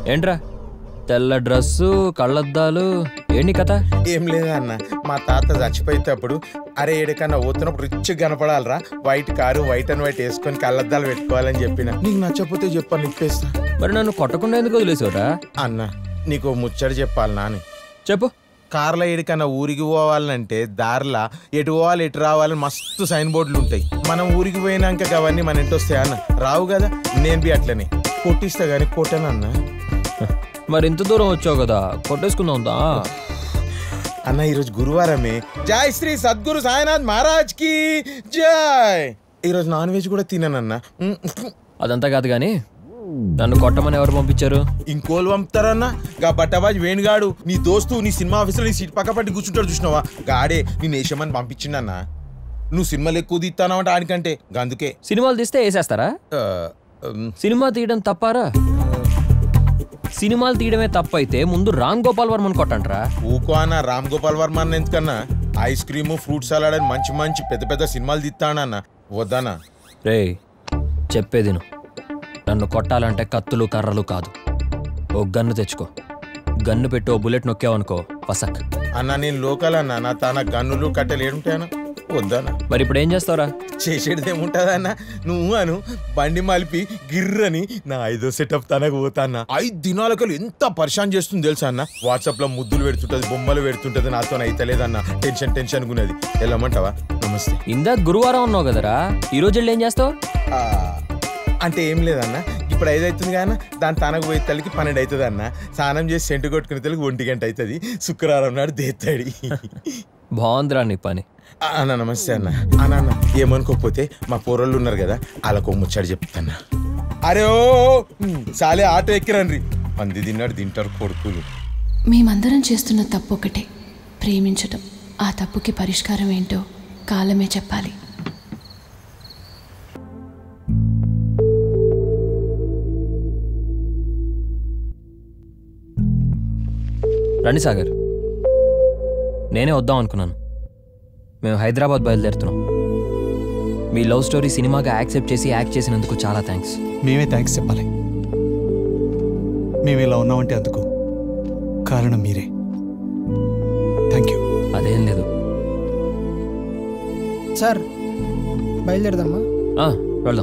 ఏంట్రా తెల్ల డ్రెస్సు కళ్ళద్దాలు ఏంటి కథ ఏం లేదా అన్న మా తాత చచ్చిపోయేటప్పుడు అరే ఏడికన్నా పోతున్నప్పుడు రిచ్ కనపడాలరా white car white and white వేసుకొని కళ్ళద్దాలు పెట్టుకోవాలని చెప్పిన నీకు నచ్చకపోతే చెప్పాను నిప్పేస్తా మరి నన్ను కొట్టకుండా ఎందుకు వదిలేసావురా అన్న నీకు ఓ ముచ్చట చెప్పాలి నాని చెప్పు కార్లో ఏడికన్నా ఊరికి పోవాలంటే దారిలా ఎటు పోవాలి ఎటు రావాలని మస్తు సైన్ బోర్డులు ఉంటాయి మనం ఊరికి పోయినాక అవన్నీ మన ఇంటి వస్తాయి అన్న రావు కదా నేను బి అట్లనే కొట్టిస్తా గానీ కొట్టనన్నా మరి ఇంత దూరం వచ్చావు కదా కొట్టేసుకుందాం దా అన్న ఈరోజు గురువారమే జై శ్రీ సద్గురు సాయినాథ్ మహారాజ్ కి జై ఈరోజు నాన్ వెజ్ కూడా తిననన్నా ఉమ్, అదంతా కాదు కానీ నన్ను కొట్టమని ఎవరు పంపించారు ఇంకోలు పంపుతారన్నా గా బట్టబాజ్ వేణుగాడు నీ దోస్తు నీ సినిమా ఆఫీసులో నీ సీట్ పక్క పట్టి కూర్చుంటాడు చూసినావా గాడే నీ నేషమని పంపించిండన్నా నువ్వు సినిమాలు ఎక్కువ తీస్తానంటే ఆడికంటే అందుకే సినిమాలు తీస్తే వేసేస్తారా ఆ, ఉమ్, సినిమా తీయడం తప్పారా సినిమాలు తీయడమే తప్పైతే ముందు రామ్ గోపాల్ వర్మని కొట్టంట్రా ఊకో అన్న రామ్ గోపాల్ వర్మ అన్న ఎందుకన్నా ఐస్ క్రీము ఫ్రూట్ సలాడ్ అని మంచి మంచి పెద్ద పెద్ద సినిమాలు తీస్తానన్న వద్దనా రే చెప్పేది నువ్వు నన్ను కొట్టాలంటే కత్తులు కర్రలు కాదు ఓ గన్ను తెచ్చుకో గన్ను పెట్టి ఓ బుల్లెట్ నొక్కావనుకో పసక్ అన్న నేను లోకల్ అన్న నా తన గన్నులు కట్టెలు ఏడుంటాయన్నా వద్దనా మరి ఇప్పుడు ఏం చేస్తావురా చేసేది ఏముంటదన్న నువ్వు అను బండి మలిపి గిర్రని నా ఐదో సెటప్ తనకు పోతాన్న ఐదు దినాలకు ఎంత పరిశాన్ చేస్తుంది తెలుసా అన్న వాట్సాప్ లో ముద్దులు పెడుతుంటది బొమ్మలు పెడుతుంటది నాతో అయితలేదన్న టెన్షన్ టెన్షన్ గున్నది వెళ్ళమంటావా నమస్తే ఇందాక గురువారం ఉన్నావు కదరా ఈ రోజు వెళ్ళి ఏం చేస్తావు ఆ, అంటే ఏం లేదన్న ఇప్పుడు ఐదు అవుతుంది కానీ దాని తనకు పోయే తల్లికి పన్నెండు అవుతుంది అన్న స్నానం చేసి సెంటు కొట్టుకునే తల్లికి ఒంటి గంట అవుతుంది శుక్రవారం నాడు దేత్తాడి బాగుందిరా నీ పని అన్న నమస్తే అన్న అన్న అన్న ఏమనుకోకపోతే మా పోరళ్ళు ఉన్నారు కదా వాళ్ళకు ముచ్చాడు చెప్తాన్న అరే ఓ ఉమ్, సాలే ఆటో ఎక్కిరండ్రి మంది తిన్నాడు తింటారు కొడుకులు మేమందరం చేస్తున్న తప్పు ఒకటే ప్రేమించటం ఆ తప్పుకి పరిష్కారం ఏంటో కాలమే చెప్పాలి రండి సాగర్ నేనే వద్దాం అనుకున్నాను మేము హైదరాబాద్ బయలుదేరుతున్నాం మీ లవ్ స్టోరీ సినిమాగా యాక్సెప్ట్ చేసి యాక్ట్ చేసినందుకు చాలా థ్యాంక్స్ మేమే థ్యాంక్స్ చెప్పాలి మేము ఇలా ఉన్నామంటే అందుకు కారణం మీరే థ్యాంక్ యూ అదేం లేదు సార్ బయలుదేరదామా ఆ, వెళ్దాం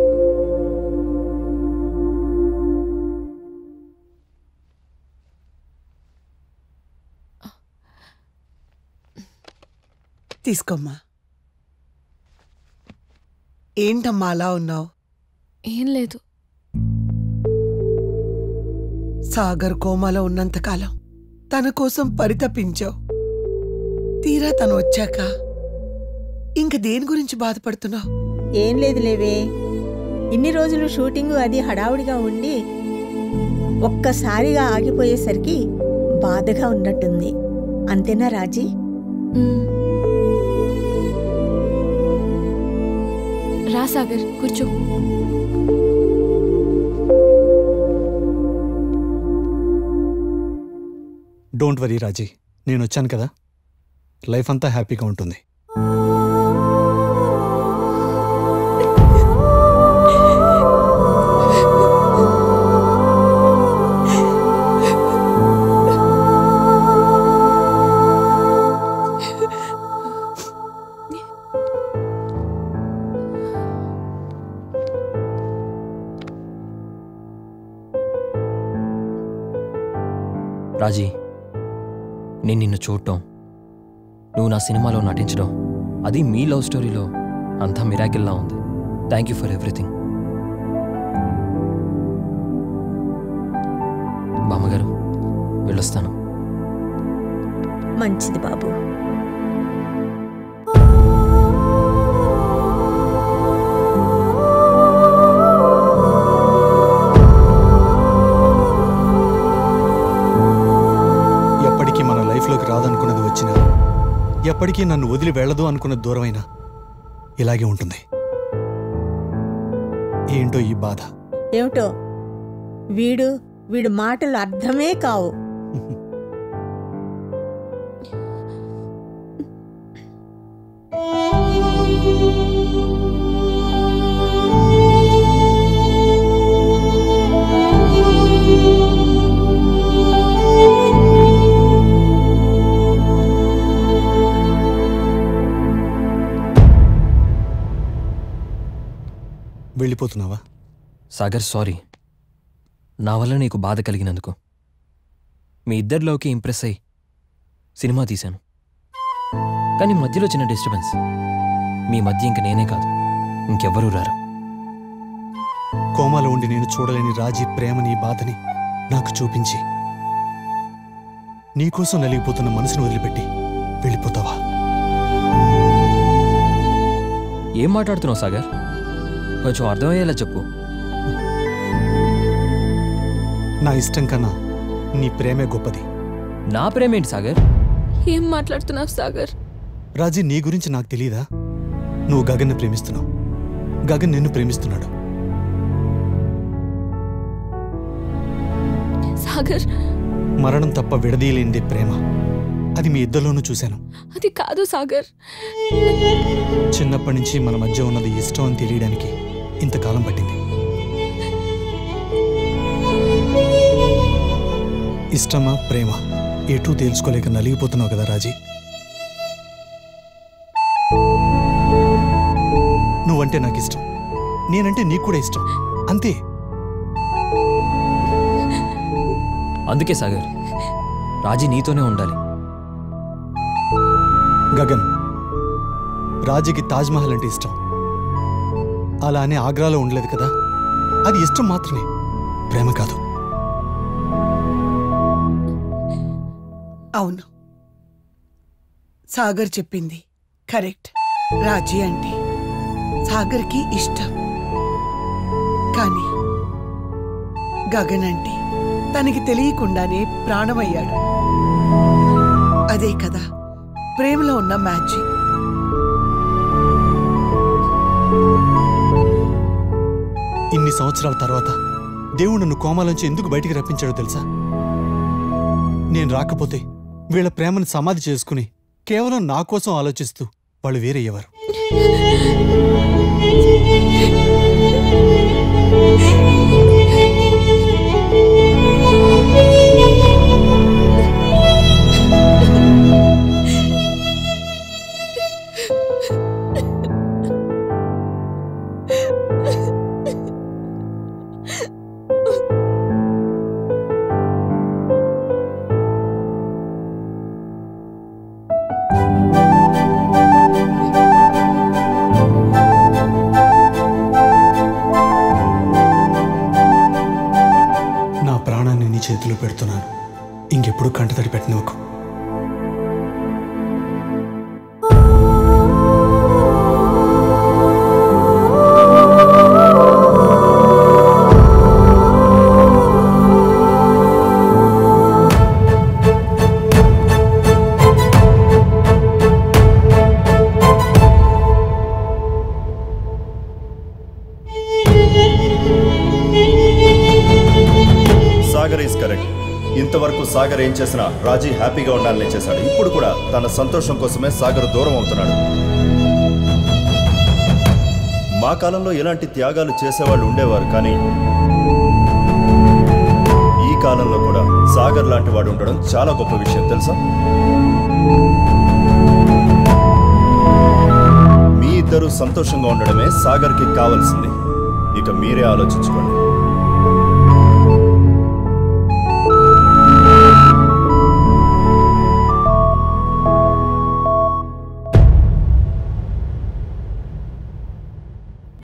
తీసుకోమ్మా ఏంటమ్మా అలా ఉన్నావు ఏం లేదు సాగర్ కోమాలో ఉన్నంతకాలం తన కోసం పరితపించావు తీరా తను వచ్చాక ఇంక దేని గురించి బాధపడుతున్నావు ఏం లేదు లేవే ఇన్ని రోజులు షూటింగ్ అది హడావుడిగా ఉండి ఒక్కసారిగా ఆగిపోయేసరికి బాధగా ఉన్నట్టుంది అంతేనా రాజీ మ్మ్. రా సాగర్ కూర్చో డోంట్ వరీ రాజీ నేను వచ్చాను కదా లైఫ్ అంతా హ్యాపీగా ఉంటుంది రాజీ నేను నిన్ను చూడటం నువ్వు నా సినిమాలో నటించడం అది మీ లవ్ స్టోరీలో అంతా మిరాకిల్లా ఉంది థ్యాంక్ యూ ఫర్ ఎవ్రీథింగ్ బామ్మగారు వెళ్ళొస్తాను మంచిది బాబు ఎప్పటికీ మన లైఫ్లోకి రాదనుకున్నది వచ్చినా ఎప్పటికీ నన్ను వదిలి వెళ్ళదు అనుకున్న దూరమైనా ఇలాగే ఉంటుంది ఏంటో ఈ బాధ ఏమిటో వీడు వీడు మాటలు అర్థమే కావు వెళ్ళిపోతున్నావా సాగర్ సారీ నా వల్ల నీకు బాధ కలిగినందుకు మీ ఇద్దరిలోకి ఇంప్రెస్ అయ్యి సినిమా తీశాను కానీ మధ్యలో చిన్న డిస్టర్బెన్స్ మీ మధ్య ఇంక నేనే కాదు ఇంకెవ్వరూ రారు కోమాలో ఉండి నేను చూడలేని రాజీ ప్రేమని బాధని నాకు చూపించి నీకోసం నలిగిపోతున్న మనసును వదిలిపెట్టి వెళ్ళిపోతావా ఏం మాట్లాడుతున్నావు సాగర్ కొంచెం అర్థమయ్యేలా చెప్పు నా ఇష్టం కన్నా నీ ప్రేమే గొప్పది నా ప్రేమేంటి సాగర్ ఏం మాట్లాడుతున్నావు సాగర్ రాజీ నీ గురించి నాకు తెలియదా నువ్వు గగన్ని ప్రేమిస్తున్నావు గగన్ నిన్ను ప్రేమిస్తున్నాడు సాగర్ మరణం తప్ప విడదీయలేనిదే ప్రేమ అది మీ ఇద్దరిలోనూ చూశాను అది కాదు సాగర్ చిన్నప్పటి నుంచి మన మధ్య ఉన్నది ఇష్టం అని తెలియడానికి ఇంతకాలం పట్టింది ఇష్టమా ప్రేమ ఎటూ తేల్చుకోలేక నలిగిపోతున్నావు కదా రాజీ నువ్వంటే నాకు ఇష్టం నేనంటే నీకు కూడా ఇష్టం అంతే అందుకే సాగర్ రాజీ నీతోనే ఉండాలి గగన్ రాజీకి తాజ్మహల్ అంటే ఇష్టం అలా అని ఆగ్రాలో ఉండలేదు కదా అది ఇష్టం మాత్రమే ప్రేమ కాదు అవును సాగర్ చెప్పింది కరెక్ట్ రాజీ అంటే సాగర్కి ఇష్టం కానీ గగన్ అంటే తనకి తెలియకుండానే ప్రాణమయ్యాడు అదే కదా ప్రేమలో ఉన్న మ్యాజిక్ ఇన్ని సంవత్సరాల తర్వాత దేవుడు నన్ను కోమాలోంచి ఎందుకు బయటికి రప్పించాడో తెలుసా నేను రాకపోతే వీళ్ళ ప్రేమను సమాధి చేసుకుని కేవలం నా కోసం ఆలోచిస్తూ వాళ్ళు వేరయ్యేవారు నా ప్రాణాన్ని నీ చేతిలో పెడుతున్నాను ఇంకెప్పుడు కంటతడి పెట్టినవకు సాగర్ ఈస్ కరెక్ట్ ఇంతవరకు సాగర్ ఏం చేసినా రాజీ హ్యాపీగా ఉండాలని చేశాడు ఇప్పుడు కూడా తన సంతోషం కోసమే సాగర్ దూరం అవుతున్నాడు మా కాలంలో ఇలాంటి త్యాగాలు చేసేవాళ్ళు ఉండేవారు కానీ ఈ కాలంలో కూడా సాగర్ లాంటి వాడు ఉండడం చాలా గొప్ప విషయం తెలుసా మీ ఇద్దరు సంతోషంగా ఉండడమే సాగర్కి కావాల్సింది ఇక మీరే ఆలోచించుకోండి